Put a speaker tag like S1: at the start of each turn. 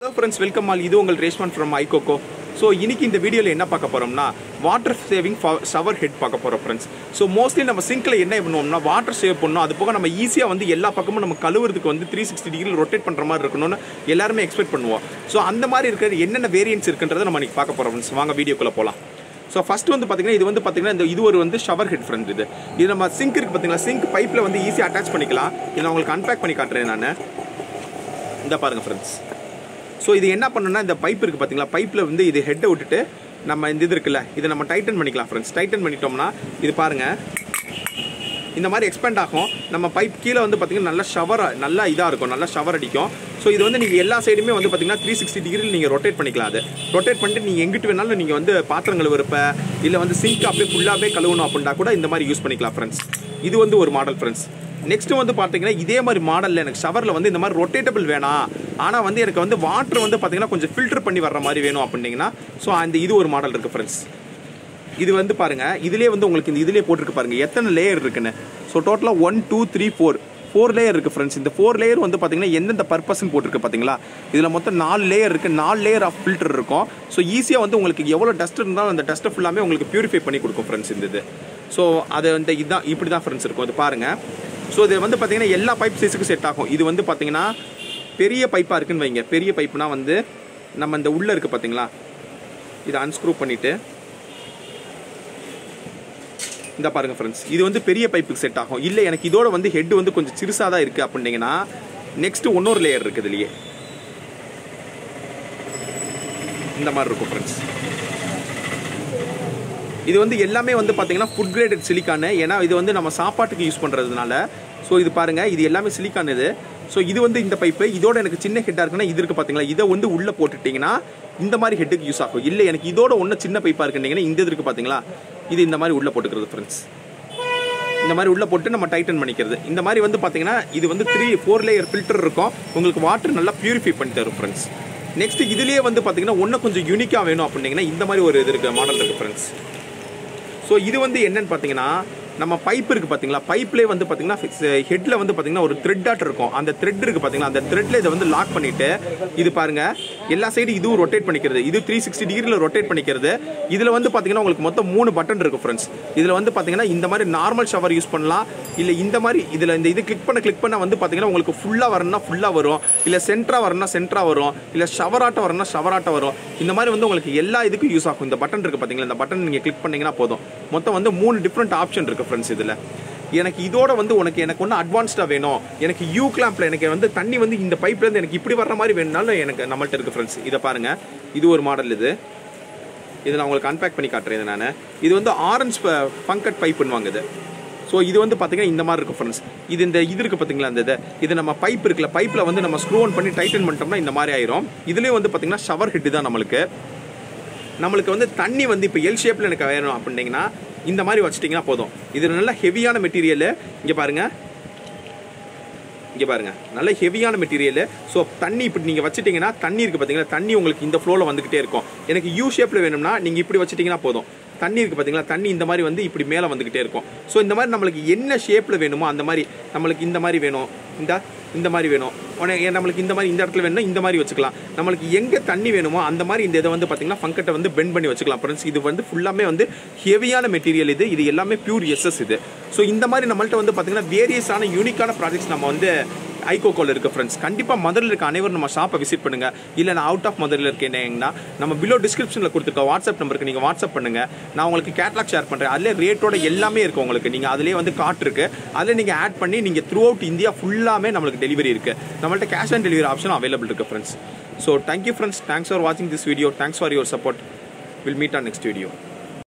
S1: hello friends welcome all இது உங்கள் ரேஷ்மான் from ஐகோகோ so இன்னைக்கு இந்த வீடியோவில் என்ன பார்க்க போகிறோம்னா வாட்டர் சேவிங் ஷவர் ஹெட் பார்க்க போகிறோம் ஃப்ரெண்ட்ஸ் ஸோ மோஸ்ட்லி நம்ம சிங்கில் என்ன பண்ணுவோம்னா வாட்டர் சேவ் பண்ணணும் அது போக நம்ம ஈஸியாக வந்து எல்லா பக்கமும் நம்ம கழுவுறதுக்கு வந்து த்ரீ சிக்ஸ்டி டிகிரி ரொட்டேட் பண்ணுற மாதிரி இருக்கணும்னு எல்லாருமே எக்ஸ்பெக்ட் பண்ணுவோம் ஸோ அந்த மாதிரி இருக்கிற என்னென்ன வேரியன்ஸ் இருக்குன்றதை நம்ம இன்னைக்கு பார்க்க போகிறோம் ஃப்ரெண்ட்ஸ் வாங்க வீடியோக்குள்ளே போகலாம் ஸோ ஃபர்ஸ்ட் வந்து பார்த்தீங்கன்னா இது வந்து பார்த்தீங்கன்னா இந்த இது ஒரு வந்து ஷவர் ஹெட் ஃப்ரெண்ட் இது இது நம்ம சிங்க் இருக்கு பார்த்தீங்களா சிங்க் பைப்பில் வந்து ஈஸியாக அட்டாச் பண்ணிக்கலாம் இதை நான் உங்களுக்கு அன்பேக் பண்ணி காட்டுறேன் நான் இந்த பாருங்கள் ஃப்ரெண்ட்ஸ் ஸோ இது என்ன பண்ணணும்னா இந்த பைப் இருக்குது பார்த்தீங்களா பைப்பில் வந்து இது ஹெட்டை விட்டுட்டு நம்ம இந்த இது இருக்குல்ல இதை நம்ம டைட்டன் பண்ணிக்கலாம் ஃப்ரெண்ட்ஸ் டைட்டன் பண்ணிட்டோம்னா இது பாருங்கள் இந்த மாதிரி எக்ஸ்பேண்ட் ஆகும் நம்ம பைப் கீழே வந்து பார்த்தீங்கன்னா நல்லா ஷவர் நல்லா இதாக இருக்கும் நல்லா ஷவர் அடிக்கும் ஸோ இது வந்து நீங்கள் எல்லா சைடுமே வந்து பார்த்தீங்கன்னா த்ரீ சிக்ஸ்டி டிகிரியில் நீங்கள் ரொட்டேட் பண்ணிக்கலாம் அது ரொட்டேட் பண்ணிட்டு நீங்கள் எங்கிட்டு வேணாலும் நீங்கள் வந்து பாத்திரம் கழுவுறப்ப இல்லை வந்து சிங்க் அப்படியே ஃபுல்லாகவே கழுவணும் அப்படின்னா கூட இந்த மாதிரி யூஸ் பண்ணிக்கலாம் ஃப்ரெண்ட்ஸ் இது வந்து ஒரு மாடல் ஃப்ரெண்ட்ஸ் நெக்ஸ்ட் வந்து பார்த்தீங்கன்னா இதே மாதிரி மாடலில் எனக்கு ஷவரில் வந்து இந்த மாதிரி ரொட்டேட்டபிள் வேணாம் ஆனால் வந்து எனக்கு வந்து வாட்டர் வந்து பார்த்தீங்கன்னா கொஞ்சம் ஃபில்டர் பண்ணி வர்ற மாதிரி வேணும் அப்படின்னீங்கன்னா ஸோ அந்த இது ஒரு மாடல் இருக்குது ஃப்ரெண்ட்ஸ் இது வந்து பாருங்க இதுலேயே வந்து உங்களுக்கு இந்த இதுலேயே போட்டிருக்கு பாருங்க எத்தனை லேயர் இருக்குன்னு ஸோ டோட்டலாக one two three four four layer இருக்குது ஃப்ரெண்ட்ஸ் இந்த ஃபோர் லேயர் வந்து பார்த்தீங்கன்னா எந்தெந்த பர்பஸ்ன்னு போட்டிருக்கு பார்த்தீங்களா இதில் மொத்தம் நாலு லேயர் இருக்குது நாலு லேயர் ஆஃப் ஃபில்டர் இருக்கும் ஸோ ஈஸியாக வந்து உங்களுக்கு எவ்வளோ டஸ்ட் இருந்தாலும் அந்த டஸ்ட்டை ஃபுல்லாமே உங்களுக்கு பியூரிஃபை பண்ணி கொடுக்கும் ஃப்ரெண்ட்ஸ் இந்த இது ஸோ அது வந்து இதுதான் இப்படி தான் ஃப்ரெண்ட்ஸ் இருக்கும் அது பாருங்கள் ஸோ இது வந்து பார்த்தீங்கன்னா எல்லா பைப் சைஸுக்கும் செட் ஆகும் இது வந்து பார்த்தீங்கன்னா பெரிய பைப்பாக இருக்குன்னு வைங்க பெரிய பைப்புனா வந்து நம்ம இந்த உள்ளே இருக்குது பார்த்தீங்களா இதை அன்ஸ்க்ரூ பண்ணிவிட்டு இந்த பாருங்க ஃப்ரெண்ட்ஸ் இது வந்து பெரிய பைப்புக்கு செட் ஆகும் இல்லை எனக்கு இதோட வந்து ஹெட் வந்து கொஞ்சம் சிறுசாக தான் இருக்குது அப்படின்னீங்கன்னா நெக்ஸ்ட் இன்னொரு லேயர் இருக்குது இதுலேயே இந்த மாதிரி இருக்கும் ஃப்ரெண்ட்ஸ் இது வந்து எல்லாமே வந்து பார்த்தீங்கன்னா ஃபுட் கிரேடட் சிலிக்கானு ஏன்னா இது வந்து நம்ம சாப்பாட்டுக்கு யூஸ் பண்ணுறதுனால ஸோ இது பாருங்கள் இது எல்லாமே சிலிக்கான் இது ஸோ இது வந்து இந்த பைப்பு இதோட எனக்கு சின்ன ஹெட்டாக இருக்குன்னா இது இருக்குது பார்த்தீங்களா இதை வந்து உள்ளே போட்டுட்டிங்கன்னா இந்த மாதிரி ஹெட்டுக்கு யூஸ் ஆகும் இல்லை எனக்கு இதோட ஒன்று சின்ன பைப்பாக இருக்குன்னீங்கன்னா இந்த இது இருக்குது பார்த்தீங்களா இது இந்த மாதிரி உள்ளே போட்டுக்கிறது ஃப்ரெண்ட்ஸ் இந்த மாதிரி உள்ளே போட்டு நம்ம டைட்டன் பண்ணிக்கிறது இந்த மாதிரி வந்து பார்த்தீங்கன்னா இது வந்து த்ரீ ஃபோர் லேயர் ஃபில்டர் இருக்கும் உங்களுக்கு வாட்டர் நல்லா பியூரிஃபை பண்ணி தரும் ஃப்ரெண்ட்ஸ் நெக்ஸ்ட் இதுலேயே வந்து பார்த்தீங்கன்னா ஒன்றும் கொஞ்சம் யூனிக்காக வேணும் அப்படின்னீங்கன்னா இந்த மாதிரி ஒரு இது இருக்குது மாடல் இருக்குது ஃப்ரெண்ட்ஸ் ஸோ இது வந்து என்னன்னு பார்த்தீங்கன்னா நம்ம பைப் இருக்குது பார்த்தீங்களா பைப்லேயே வந்து பார்த்தீங்கன்னா ஹெட்டில் வந்து பார்த்தீங்கன்னா ஒரு த்ரெட் டாட் இருக்கும் அந்த த்ரெட் இருக்குது பார்த்தீங்களா அந்த த்ரெட்டில் இதை வந்து லாக் பண்ணிவிட்டு இது பாருங்கள் எல்லா சைடும் இதுவும் ரொட்டேட் பண்ணிக்கிறது இது த்ரீ சிக்ஸ்டி டிகிரியில் ரொட்டேட் பண்ணிக்கிறது இதில் வந்து பார்த்தீங்கன்னா உங்களுக்கு மொத்தம் மூணு பட்டன் இருக்கும் ஃப்ரெண்ட்ஸ் இதில் வந்து பார்த்தீங்கன்னா இந்த மாதிரி நார்மல் ஷவர் யூஸ் பண்ணலாம் இல்லை இந்த மாதிரி இதில் இந்த இது கிளிக் பண்ண கிளிக் பண்ண வந்து பார்த்தீங்கன்னா உங்களுக்கு ஃபுல்லாக வரணும்னா ஃபுல்லாக வரும் இல்லை சென்ட்ரா வரணும்னா சென்ட்ரா வரும் இல்லை ஷவராட்டம் வரணும்னா ஷவராட்டம் வரும் இந்த மாதிரி வந்து உங்களுக்கு எல்லா இதுக்கும் யூஸ் ஆகும் இந்த பட்டன் இருக்குது பார்த்தீங்களா இந்த பட்டன் நீங்கள் கிளிக் பண்ணீங்கன்னா போதும் மொத்தம் வந்து மூணு டிஃப்ரெண்ட் ஆப்ஷன் இருக்குது ஃப்ரெண்ட்ஸ் இதில் எனக்கு இதோட வந்து உனக்கு எனக்கு ஒன்று அட்வான்ஸ்டாக வேணும் எனக்கு யூ கிளாம்பில் எனக்கு வந்து தண்ணி வந்து இந்த பைப்லேருந்து எனக்கு இப்படி வர்ற மாதிரி வேணுனாலும் எனக்கு நம்மள்ட்ட இருக்குது ஃப்ரெண்ட்ஸ் இதை பாருங்கள் இது ஒரு மாடல் இது இது நான் உங்களுக்கு அன்பேக் பண்ணி காட்டுறேன் இது நான் இது வந்து ஆரஞ்ச் பங்கட் பைப்புன்னு இது ஸோ இது வந்து பார்த்தீங்கன்னா இந்த மாதிரி இருக்கும் ஃப்ரெண்ட்ஸ் இது இந்த இது இருக்குது பார்த்தீங்களா இந்த இது இது நம்ம பைப் இருக்குல்ல பைப்பில் வந்து நம்ம ஸ்க்ரூ ஆன் பண்ணி டைட்டன் பண்ணிட்டோம்னா இந்த மாதிரி ஆயிரும் இதுலேயும் வந்து பார்த்தீங்கன்னா ஷவர் ஹெட்டு தான் நம்மளுக்கு நம்மளுக்கு வந்து தண்ணி வந்து இப்போ எல் ஷேப்பில் எனக்கு வேணும் அப்படின்னீங்கன்னா இந்த மாதிரி வச்சிட்டிங்கன்னா போதும் இது நல்ல ஹெவியான மெட்டீரியல் இங்கே பாருங்கள் இங்கே பாருங்கள் நல்ல ஹெவியான மெட்டீரியல் ஸோ தண்ணி இப்படி நீங்கள் வச்சிட்டிங்கன்னா தண்ணி இருக்குது பார்த்தீங்களா தண்ணி உங்களுக்கு இந்த ஃப்ளோவில் வந்துக்கிட்டே இருக்கும் எனக்கு யூ ஷேப்பில் வேணும்னா நீங்கள் இப்படி வச்சிட்டிங்கன்னா போதும் தண்ணி இருக்குது பார்த்தீங்களா தண்ணி இந்த மாதிரி வந்து இப்படி மேலே வந்துக்கிட்டே இருக்கும் ஸோ இந்த மாதிரி நம்மளுக்கு என்ன ஷேப்பில் வேணுமோ அந்த மாதிரி நம்மளுக்கு இந்த மாதிரி வேணும் இந்த இந்த மாதிரி வேணும் உடனே நம்மளுக்கு இந்த மாதிரி இந்த இடத்துல வேணும்னா இந்த மாதிரி வச்சுக்கலாம் நம்மளுக்கு எங்கே தண்ணி வேணுமோ அந்த மாதிரி இந்த இதை வந்து பார்த்தீங்கன்னா ஃபங்கட்டை வந்து பெண்ட் பண்ணி வச்சுக்கலாம் ஃப்ரெண்ட்ஸ் இது வந்து ஃபுல்லாமே வந்து ஹெவியான மெட்டீரியல் இது இது எல்லாமே பியூர் எஸ்எஸ் இது ஸோ இந்த மாதிரி நம்மள்ட்ட வந்து பார்த்தீங்கன்னா வேரியஸான யூனிக்கான ப்ராஜெக்ட்ஸ் நம்ம வந்து ஐகோகோவில் இருக்க ஃப்ரெண்ட்ஸ் கண்டிப்பாக மதுரில் இருக்க அனைவரும் நம்ம ஷாப்பை விசிட் பண்ணுங்க இல்லை நான் அவுட் ஆஃப் மதுரில் இருக்கேன்னா நம்ம பிலோ டிஸ்கிரிப்ஷனில் கொடுத்துருக்க வாட்ஸ்அப் நம்பருக்கு நீங்கள் வாட்ஸ்அப் பண்ணுங்க நான் உங்களுக்கு கேட்லாக் ஷேர் பண்ணுறேன் அதில் ரேட்டோட எல்லாமே இருக்கும் உங்களுக்கு நீங்கள் அதிலே வந்து காட்டிருக்கு அதில் நீங்கள் ஆட் பண்ணி நீங்கள் த்ரூ அவுட் இந்தியா ஃபுல்லாமே நம்மளுக்கு டெலிவரி இருக்குது நம்மள்ட்ட cash on delivery option available இருக்குது friends so thank you friends thanks for வாட்சிங் this video thanks for your support will meet on next video